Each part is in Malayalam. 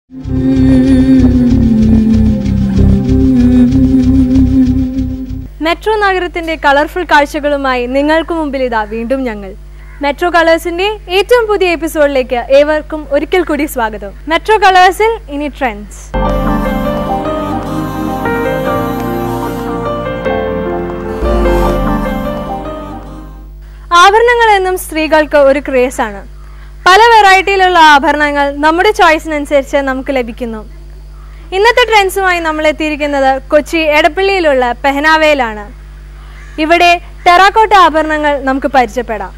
മെട്രോ നഗരത്തിന്റെ കളർഫുൾ കാഴ്ചകളുമായി നിങ്ങൾക്ക് മുമ്പിൽ ഇതാ വീണ്ടും ഞങ്ങൾ മെട്രോ കളേഴ്സിന്റെ ഏറ്റവും പുതിയ എപ്പിസോഡിലേക്ക് ഏവർക്കും ഒരിക്കൽ കൂടി സ്വാഗതം മെട്രോ കളേഴ്സിൽ ഇനി ട്രെൻഡ്സ് ആഭരണങ്ങൾ എന്നും സ്ത്രീകൾക്ക് ഒരു ക്രേസ് ആണ് പല വെറൈറ്റിയിലുള്ള ആഭരണങ്ങൾ നമ്മുടെ ചോയ്സിനനുസരിച്ച് നമുക്ക് ലഭിക്കുന്നു ഇന്നത്തെ ട്രെൻഡ്സുമായി നമ്മൾ എത്തിയിരിക്കുന്നത് കൊച്ചി എടപ്പള്ളിയിലുള്ള പെഹനാവയിലാണ് ഇവിടെ ടെറാക്കോട്ട ആഭരണങ്ങൾ നമുക്ക് പരിചയപ്പെടാം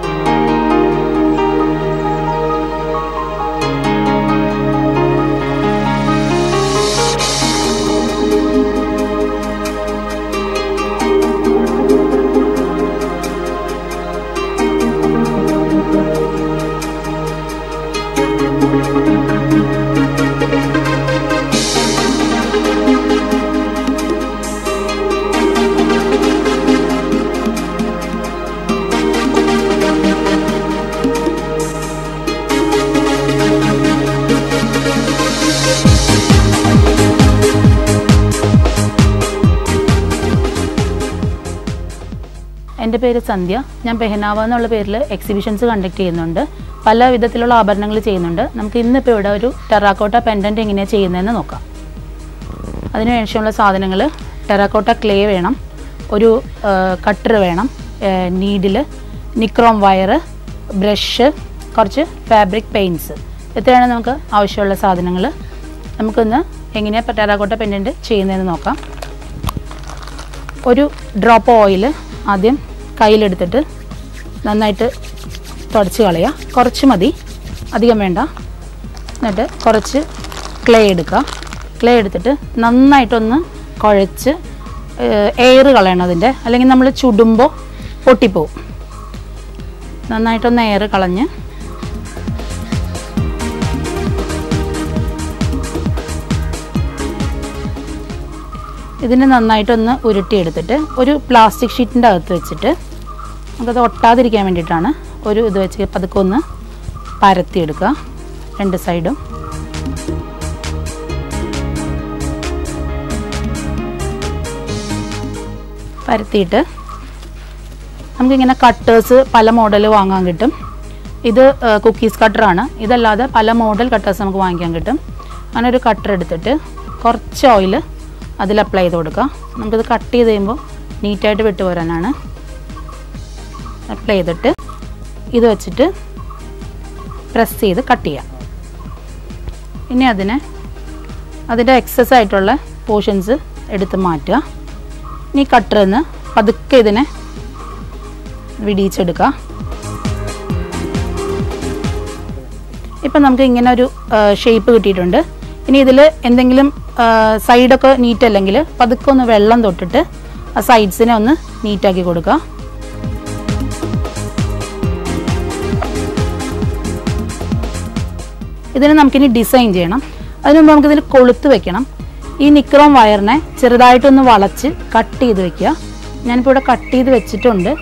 എൻ്റെ പേര് സന്ധ്യ ഞാൻ പെഹനാവ എന്നുള്ള പേരിൽ എക്സിബിഷൻസ് കണ്ടക്ട് ചെയ്യുന്നുണ്ട് പല വിധത്തിലുള്ള ആഭരണങ്ങൾ ചെയ്യുന്നുണ്ട് നമുക്ക് ഇന്നിപ്പോൾ ഇവിടെ ഒരു ടെറാക്കോട്ട പെൻഡൻറ്റ് എങ്ങനെയാണ് ചെയ്യുന്നതെന്ന് നോക്കാം അതിന് ആവശ്യമുള്ള സാധനങ്ങൾ ടെറാക്കോട്ട ക്ലേ വേണം ഒരു കട്ടർ വേണം നീഡിൽ നിക്രോം വയറ് ബ്രഷ് കുറച്ച് ഫാബ്രിക് പെയിൻറ്റ്സ് ഇത്രയാണ് നമുക്ക് ആവശ്യമുള്ള സാധനങ്ങൾ നമുക്കൊന്ന് എങ്ങനെയാണ് ടെറാക്കോട്ട പെൻഡൻറ്റ് ചെയ്യുന്നതെന്ന് നോക്കാം ഒരു ഡ്രോപ്പ് ഓയിൽ ആദ്യം കയ്യിലെടുത്തിട്ട് നന്നായിട്ട് തുടച്ച് കളയുക കുറച്ച് മതി അധികം വേണ്ട എന്നിട്ട് കുറച്ച് ക്ലേ എടുക്കുക ക്ലേ എടുത്തിട്ട് നന്നായിട്ടൊന്ന് കുഴച്ച് എയർ കളയണം അതിൻ്റെ അല്ലെങ്കിൽ നമ്മൾ ചുടുമ്പോൾ പൊട്ടിപ്പോവും നന്നായിട്ടൊന്ന് എയർ കളഞ്ഞ് ഇതിനെ നന്നായിട്ടൊന്ന് ഉരുട്ടിയെടുത്തിട്ട് ഒരു പ്ലാസ്റ്റിക് ഷീറ്റിൻ്റെ അകത്ത് വെച്ചിട്ട് നമുക്കത് ഒട്ടാതിരിക്കാൻ വേണ്ടിയിട്ടാണ് ഒരു ഇത് വെച്ച് പതുക്കെ ഒന്ന് പരത്തിയെടുക്കുക രണ്ട് സൈഡും പരത്തിയിട്ട് നമുക്കിങ്ങനെ കട്ടേഴ്സ് പല മോഡൽ വാങ്ങാൻ കിട്ടും ഇത് കുക്കീസ് കട്ടറാണ് ഇതല്ലാതെ പല മോഡൽ കട്ടേഴ്സ് നമുക്ക് വാങ്ങിക്കാൻ കിട്ടും അങ്ങനെ ഒരു കട്ടർ എടുത്തിട്ട് കുറച്ച് ഓയിൽ അതിൽ അപ്ലൈ ചെയ്ത് കൊടുക്കുക നമുക്കിത് കട്ട് ചെയ്ത് കഴിയുമ്പോൾ നീറ്റായിട്ട് വിട്ടു പോരാനാണ് അപ്ലൈ ചെയ്തിട്ട് ഇത് വെച്ചിട്ട് പ്രസ് ചെയ്ത് കട്ട് ചെയ്യാം ഇനി അതിനെ അതിൻ്റെ എക്സസ് ആയിട്ടുള്ള പോർഷൻസ് എടുത്ത് മാറ്റുക ഇനി കട്ടറിൽ നിന്ന് പതുക്കെ ഇതിനെ വിടിയിച്ചെടുക്കുക ഇപ്പം നമുക്ക് ഇങ്ങനെ ഒരു ഷേപ്പ് കിട്ടിയിട്ടുണ്ട് ഇനി ഇതിൽ എന്തെങ്കിലും സൈഡൊക്കെ നീറ്റ് അല്ലെങ്കിൽ പതുക്കെ ഒന്ന് വെള്ളം തൊട്ടിട്ട് ആ സൈഡ്സിനെ ഒന്ന് നീറ്റാക്കി കൊടുക്കുക ഇതിന് നമുക്കിനി ഡിസൈൻ ചെയ്യണം അതിന് മുമ്പ് നമുക്കിതിൽ കൊളുത്ത് വെക്കണം ഈ നിക്രോം വയറിനെ ചെറുതായിട്ടൊന്ന് വളച്ച് കട്ട് ചെയ്ത് വെക്കുക ഞാനിപ്പോൾ ഇവിടെ കട്ട് ചെയ്ത് വെച്ചിട്ടുണ്ട്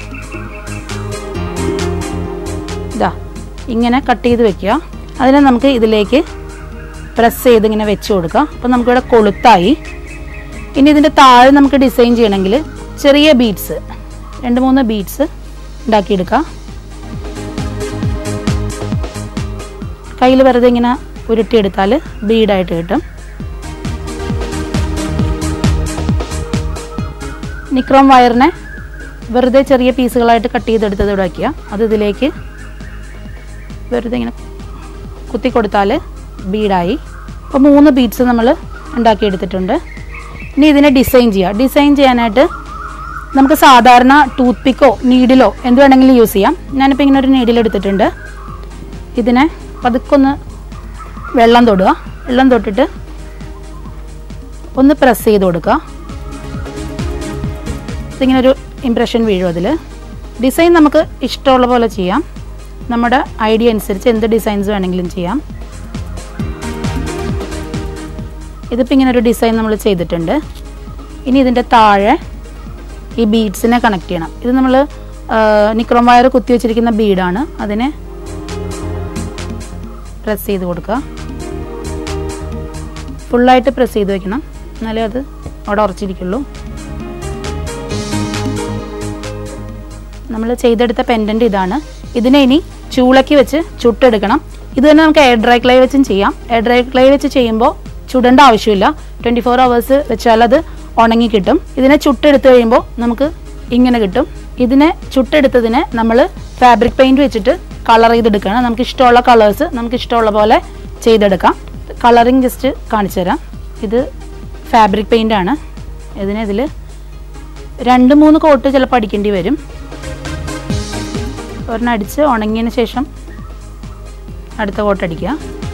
ഇതാ ഇങ്ങനെ കട്ട് ചെയ്ത് വെക്കുക അതിനെ നമുക്ക് ഇതിലേക്ക് പ്രസ് ചെയ്ത് ഇങ്ങനെ വെച്ച് കൊടുക്കുക അപ്പോൾ നമുക്കിവിടെ കൊളുത്തായി ഇനി ഇതിൻ്റെ താഴെ നമുക്ക് ഡിസൈൻ ചെയ്യണമെങ്കിൽ ചെറിയ ബീഡ്സ് രണ്ട് മൂന്ന് ബീഡ്സ് ഉണ്ടാക്കിയെടുക്കുക കയ്യിൽ വെറുതെ ഇങ്ങനെ ഉരുട്ടിയെടുത്താൽ ബീഡായിട്ട് കിട്ടും നിക്രോം വയറിനെ വെറുതെ ചെറിയ പീസുകളായിട്ട് കട്ട് ചെയ്തെടുത്തത് ഇവിടെ വയ്ക്കുക അത് ഇതിലേക്ക് വെറുതെ ഇങ്ങനെ കുത്തി കൊടുത്താൽ ബീഡായി അപ്പോൾ മൂന്ന് ബീഡ്സ് നമ്മൾ ഉണ്ടാക്കിയെടുത്തിട്ടുണ്ട് ഇനി ഇതിനെ ഡിസൈൻ ചെയ്യുക ഡിസൈൻ ചെയ്യാനായിട്ട് നമുക്ക് സാധാരണ ടൂത്ത് പിക്കോ നീഡിലോ എന്ത് വേണമെങ്കിലും യൂസ് ചെയ്യാം ഞാനിപ്പോൾ ഇങ്ങനെ ഒരു നീഡിൽ എടുത്തിട്ടുണ്ട് ഇതിനെ പതുക്കൊന്ന് വെള്ളം തൊടുക വെള്ളം തൊട്ടിട്ട് ഒന്ന് പ്രസ് ചെയ്ത് കൊടുക്കുക ഇതിങ്ങനെ ഒരു ഇമ്പ്രഷൻ വീഴും അതിൽ ഡിസൈൻ നമുക്ക് ഇഷ്ടമുള്ള പോലെ ചെയ്യാം നമ്മുടെ ഐഡിയ അനുസരിച്ച് എന്ത് ഡിസൈൻസ് വേണമെങ്കിലും ചെയ്യാം ഇതിപ്പോൾ ഇങ്ങനെ ഒരു ഡിസൈൻ നമ്മൾ ചെയ്തിട്ടുണ്ട് ഇനി ഇതിൻ്റെ താഴെ ഈ ബീഡ്സിനെ കണക്ട് ചെയ്യണം ഇത് നമ്മൾ നിക്രോം വയർ കുത്തി വെച്ചിരിക്കുന്ന ബീഡാണ് അതിനെ പ്രസ് ചെയ്ത് കൊടുക്കുക ഫുള്ളായിട്ട് പ്രസ് ചെയ്ത് വെക്കണം എന്നാലേ അത് അവിടെ ഉറച്ചിരിക്കുള്ളൂ നമ്മൾ ചെയ്തെടുത്ത പെൻഡൻറ്റ് ഇതാണ് ഇതിനെ ഇനി ചൂളക്കി വെച്ച് ചുട്ടെടുക്കണം ഇത് തന്നെ നമുക്ക് എയർ ഡ്രൈ ക്ലേ വെച്ചും ചെയ്യാം എയർ ഡ്രൈ ക്ലേ വെച്ച് ചെയ്യുമ്പോൾ ചുടേണ്ട ആവശ്യമില്ല ട്വൻറ്റി ഫോർ അവേഴ്സ് വെച്ചാൽ അത് ഉണങ്ങി കിട്ടും ഇതിനെ ചുട്ടെടുത്ത് കഴിയുമ്പോൾ നമുക്ക് ഇങ്ങനെ കിട്ടും ഇതിനെ ചുട്ടെടുത്തതിനെ നമ്മൾ ഫാബ്രിക് പെയിൻറ് വെച്ചിട്ട് കളർ ചെയ്തെടുക്കണം നമുക്ക് ഇഷ്ടമുള്ള കളേഴ്സ് നമുക്ക് ഇഷ്ടമുള്ള പോലെ ചെയ്തെടുക്കാം കളറിങ് ജസ്റ്റ് കാണിച്ചു തരാം ഇത് ഫാബ്രിക് പെയിൻ്റ് ആണ് ഇതിന് ഇതിൽ രണ്ട് മൂന്ന് കോട്ട് ചിലപ്പോൾ അടിക്കേണ്ടി വരും ഒരെണ്ണം അടിച്ച് ഉണങ്ങിയതിന് ശേഷം അടുത്ത കോട്ട് അടിക്കുക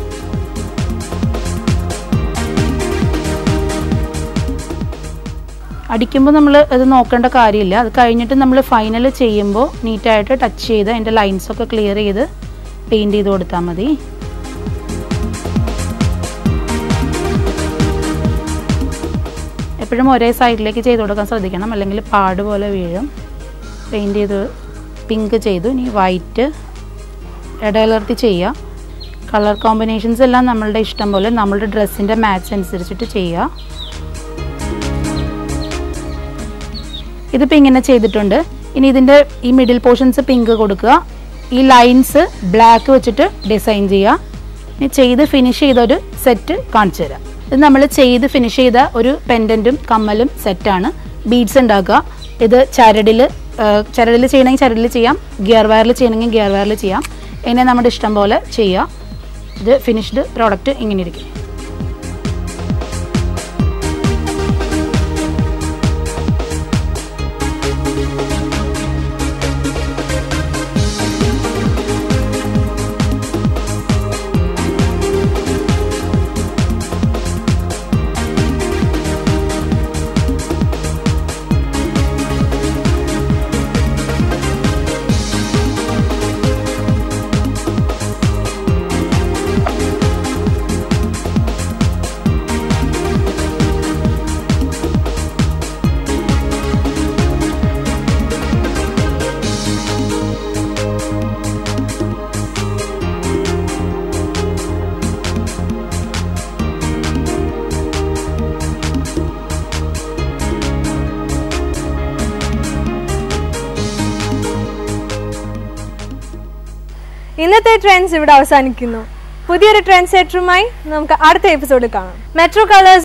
അടിക്കുമ്പോൾ നമ്മൾ ഇത് നോക്കേണ്ട കാര്യമില്ല അത് കഴിഞ്ഞിട്ട് നമ്മൾ ഫൈനൽ ചെയ്യുമ്പോൾ നീറ്റായിട്ട് ടച്ച് ചെയ്ത് അതിൻ്റെ ലൈൻസൊക്കെ ക്ലിയർ ചെയ്ത് പെയിൻറ് ചെയ്ത് കൊടുത്താൽ മതി എപ്പോഴും ഒരേ സൈഡിലേക്ക് ചെയ്ത് കൊടുക്കാൻ ശ്രദ്ധിക്കണം അല്ലെങ്കിൽ പാട് പോലെ വീഴും പെയിൻറ് ചെയ്ത് പിങ്ക് ചെയ്തു ഇനി വൈറ്റ് ഇടകലർത്തി ചെയ്യുക കളർ കോമ്പിനേഷൻസ് എല്ലാം നമ്മളുടെ ഇഷ്ടം പോലെ നമ്മളുടെ ഡ്രസ്സിൻ്റെ മാച്ച് അനുസരിച്ചിട്ട് ചെയ്യുക ഇതിപ്പോൾ ഇങ്ങനെ ചെയ്തിട്ടുണ്ട് ഇനി ഇതിൻ്റെ ഈ മിഡിൽ പോർഷൻസ് പിങ്ക് കൊടുക്കുക ഈ ലൈൻസ് ബ്ലാക്ക് വെച്ചിട്ട് ഡിസൈൻ ചെയ്യുക ഇനി ചെയ്ത് ഫിനിഷ് ചെയ്തൊരു സെറ്റ് കാണിച്ചു തരാം ഇത് നമ്മൾ ചെയ്ത് ഫിനിഷ് ചെയ്ത ഒരു പെൻഡൻറ്റും കമ്മലും സെറ്റാണ് ബീഡ്സ് ഉണ്ടാക്കുക ഇത് ചരടിൽ ചരടിൽ ചെയ്യണമെങ്കിൽ ചരടിൽ ചെയ്യാം ഗിയർ വയറിൽ ചെയ്യണമെങ്കിൽ ഗിയർ വയറിൽ ചെയ്യാം ഇങ്ങനെ നമ്മുടെ ഇഷ്ടം പോലെ ചെയ്യുക ഇത് ഫിനിഷ്ഡ് പ്രോഡക്റ്റ് ഇങ്ങനെ ഇരിക്കും ഇന്നത്തെ ട്രെൻഡ്സ് ഇവിടെ അവസാനിക്കുന്നു പുതിയൊരു ട്രെൻഡ് സെറ്ററുമായി നമുക്ക് അടുത്ത എപ്പിസോഡിൽ കാണാം മെട്രോ കളേഴ്സ്